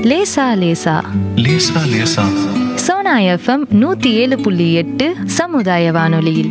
லேசா லேசா லேசா லேசா சோனா எஃப்எம் நூத்தி ஏழு புள்ளி எட்டு சமுதாய வானொலியில்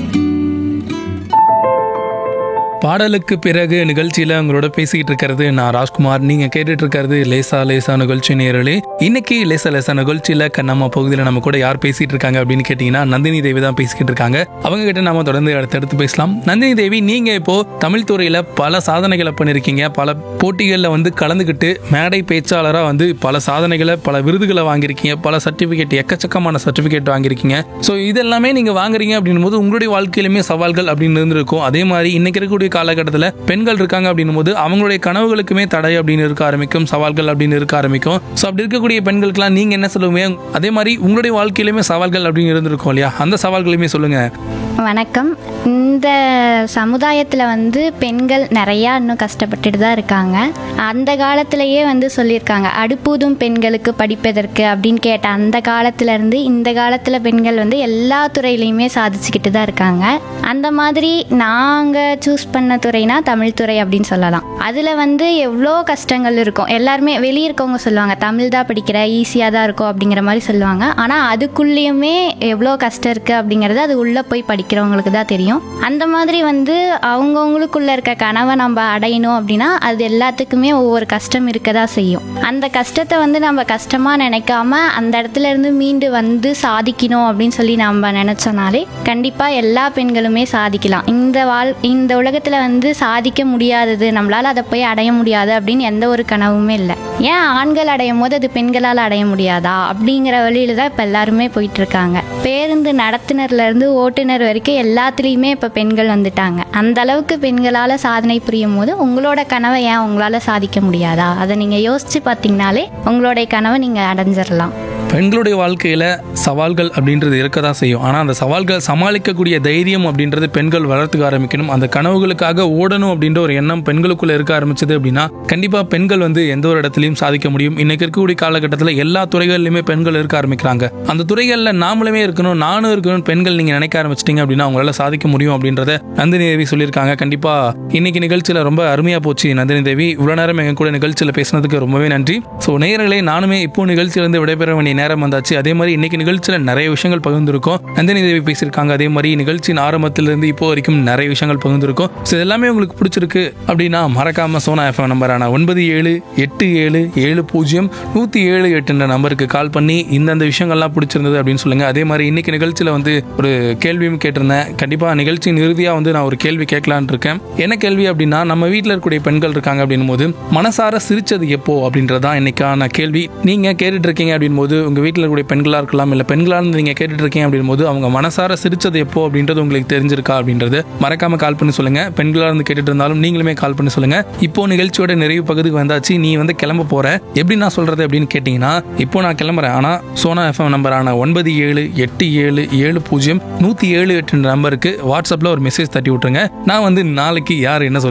பாடலுக்கு பிறகு நிகழ்ச்சியில உங்களோட பேசிக்கிட்டு இருக்கிறது நான் ராஜ்குமார் நீங்க கேட்டுட்டு இருக்கிறது லேசா லேசா நிகழ்ச்சி நேரலே இன்னைக்கு லேசா லேசா நிகழ்ச்சியில கண்ணம்மா பகுதியில் நம்ம கூட யார் பேசிட்டு இருக்காங்க அப்படின்னு கேட்டீங்கன்னா நந்தினி தேவி தான் பேசிக்கிட்டு இருக்காங்க அவங்க கிட்ட நாம தொடர்ந்து அடுத்தடுத்து பேசலாம் நந்தினி தேவி நீங்க இப்போ தமிழ் துறையில பல சாதனைகளை பண்ணிருக்கீங்க பல போட்டிகளில் வந்து கலந்துக்கிட்டு மேடை பேச்சாளராக வந்து பல சாதனைகளை பல விருதுகளை வாங்கியிருக்கீங்க பல சர்டிஃபிகேட் எக்கச்சக்கமான சர்டிஃபிகேட் வாங்கியிருக்கீங்க ஸோ இதெல்லாமே நீங்க வாங்குறீங்க அப்படின்னும் போது உங்களுடைய வாழ்க்கையிலுமே சவால்கள் அப்படின்னு இருந்திருக்கும் அதே மாதிரி இன்னைக்கு இருக்கக்கூடிய காலகட்டத்தில் பெண்கள் இருக்காங்க அப்படின்னும் போது அவங்களுடைய கனவுகளுக்குமே தடை அப்படின்னு இருக்க ஆரம்பிக்கும் சவால்கள் அப்படின்னு இருக்க ஆரம்பிக்கும் ஸோ அப்படி இருக்கக்கூடிய பெண்களுக்கெல்லாம் நீங்க என்ன சொல்லுவீங்க அதே மாதிரி உங்களுடைய வாழ்க்கையிலுமே சவால்கள் அப்படின்னு இருந்திருக்கும் இல்லையா அந்த சவால்களையுமே சொல்லுங்க வணக்கம் இந்த சமுதாயத்தில் வந்து பெண்கள் நிறையா இன்னும் கஷ்டப்பட்டுட்டு தான் இருக்காங்க அந்த காலத்திலேயே வந்து சொல்லியிருக்காங்க அடுப்பூதும் பெண்களுக்கு படிப்பதற்கு அப்படின்னு கேட்ட அந்த காலத்துல இருந்து இந்த காலத்தில் பெண்கள் வந்து எல்லா துறையிலையுமே சாதிச்சுக்கிட்டு தான் இருக்காங்க அந்த மாதிரி நாங்கள் சூஸ் பண்ண துறைனா தமிழ் துறை அப்படின்னு சொல்லலாம் அதில் வந்து எவ்வளோ கஷ்டங்கள் இருக்கும் எல்லாருமே வெளியே இருக்கவங்க சொல்லுவாங்க தமிழ் தான் படிக்கிற ஈஸியாக தான் இருக்கும் அப்படிங்கிற மாதிரி சொல்லுவாங்க ஆனால் அதுக்குள்ளேயுமே எவ்வளோ கஷ்டம் இருக்குது அப்படிங்கிறது அது உள்ளே போய் படிக்கிறவங்களுக்கு தான் தெரியும் அந்த மாதிரி வந்து அவங்கவுங்களுக்குள்ள இருக்க கனவை நம்ம அடையணும் அப்படின்னா அது எல்லாத்துக்குமே ஒவ்வொரு கஷ்டம் இருக்க தான் செய்யும் அந்த கஷ்டத்தை வந்து நம்ம கஷ்டமாக நினைக்காம அந்த இடத்துல இருந்து மீண்டு வந்து சாதிக்கணும் அப்படின்னு சொல்லி நம்ம நினச்சோனாலே கண்டிப்பாக எல்லா பெண்களுமே சாதிக்கலாம் இந்த வாழ் இந்த உலகத்தில் வந்து சாதிக்க முடியாதது நம்மளால் அதை போய் அடைய முடியாது அப்படின்னு எந்த ஒரு கனவுமே இல்லை ஏன் ஆண்கள் அடையும் போது அது பெண்களால் அடைய முடியாதா அப்படிங்கிற வழியில தான் இப்போ எல்லாருமே போயிட்டு இருக்காங்க பேருந்து நடத்துனர்ல இருந்து ஓட்டுநர் வரைக்கும் எல்லாத்துலேயுமே இப்போ பெண்கள் வந்துட்டாங்க அந்த அளவுக்கு பெண்களால் சாதனை புரியும் போது உங்களோட கனவை ஏன் உங்களால் சாதிக்க முடியாதா அதை நீங்கள் யோசிச்சு பார்த்தீங்கனாலே உங்களுடைய கனவை நீங்கள் அடைஞ்சிடலாம் பெண்களுடைய வாழ்க்கையில சவால்கள் அப்படின்றது இருக்க தான் செய்யும் ஆனால் அந்த சவால்களை சமாளிக்கக்கூடிய தைரியம் அப்படின்றது பெண்கள் வளர்த்துக்க ஆரம்பிக்கணும் அந்த கனவுகளுக்காக ஓடணும் அப்படின்ற ஒரு எண்ணம் பெண்களுக்குள்ள இருக்க ஆரம்பிச்சது அப்படின்னா கண்டிப்பா பெண்கள் வந்து எந்த ஒரு இடத்துலையும் சாதிக்க முடியும் இன்னைக்கு இருக்கக்கூடிய காலகட்டத்தில் எல்லா துறைகள்லையுமே பெண்கள் இருக்க ஆரம்பிக்கிறாங்க அந்த துறைகளில் நாமளுமே இருக்கணும் நானும் இருக்கணும் பெண்கள் நீங்க நினைக்க ஆரம்பிச்சிட்டீங்க அப்படின்னா உங்களால சாதிக்க முடியும் அப்படின்றத நந்தினி தேவி சொல்லியிருக்காங்க கண்டிப்பா இன்னைக்கு நிகழ்ச்சியில ரொம்ப அருமையா போச்சு நந்தினி தேவி இவ்வளவு நேரம் எங்க கூட நிகழ்ச்சியில பேசினதுக்கு ரொம்பவே நன்றி ஸோ நேயர்களே நானுமே இப்போ நிகழ்ச்சியிலிருந்து விடைபெற வேண்டிய நேரம் வந்தாச்சு அதே மாதிரி இன்னைக்கு நிகழ்ச்சியில நிறைய விஷயங்கள் பகிர்ந்திருக்கோம் நந்தினி தேவி பேசியிருக்காங்க அதே மாதிரி நிகழ்ச்சியின் ஆரம்பத்திலிருந்து இப்போ வரைக்கும் நிறைய விஷயங்கள் பகிர்ந்திருக்கோம் ஸோ எல்லாமே உங்களுக்கு பிடிச்சிருக்கு அப்படின்னா மறக்காம சோனா எஃப்எம் நம்பரான ஒன்பது ஏழு எட்டு ஏழு ஏழு பூஜ்ஜியம் நூற்றி ஏழு எட்டுன்ற நம்பருக்கு கால் பண்ணி இந்தந்த விஷயங்கள்லாம் பிடிச்சிருந்தது அப்படின்னு சொல்லுங்க அதே மாதிரி இன்னைக்கு நிகழ்ச்சியில வந்து ஒரு கேள்வியும் கேட்டிருந்தேன் கண்டிப்பா நிகழ்ச்சியின் இறுதியா வந்து நான் ஒரு கேள்வி கேட்கலான்னு இருக்கேன் என்ன கேள்வி அப்படின்னா நம்ம வீட்டில் இருக்கக்கூடிய பெண்கள் இருக்காங்க அப்படின்னும் போது மனசார சிரிச்சது எப்போ அப்படின்றதான் இன்னைக்கான கேள்வி நீங்க கேட்டுட்டு இருக்கீங்க அப்படின் போது உங்க வீட்டில் இருக்கக்கூடிய பெண்களா இருக்கலாம் இல்ல பெண்களா இருந்து நீங்க கேட்டுட்டு இருக்கீங்க அப்படின் போது அவங்க மனசார சிரிச்சது எப்போ அப்படின்றது உங்களுக்கு தெரிஞ்சிருக்கா அப்படின்றது மறக்காம கால் பண்ணி சொல்லுங்க பெண்களா இருந்து கேட்டுட்டு இருந்தாலும் நீங்களுமே கால் பண்ணி சொல்லுங்க இப்போ நிகழ்ச்சியோட நிறைவு பகுதிக்கு வந்தாச்சு நீ வந்து கிளம்ப போற எப்படி நான் சொல்றது அப்படின்னு கேட்டீங்கன்னா இப்போ நான் கிளம்புறேன் ஆனா சோனா எஃப்எம் நம்பரான ஒன்பது ஏழு எட்டு ஏழு ஏழு பூஜ்ஜியம் நூத்தி ஏழு எட்டு நம்பருக்கு வாட்ஸ்அப்ல ஒரு மெசேஜ் தட்டி விட்டுருங்க நான் வந்து நாளைக்கு யார் என்ன சொல்ல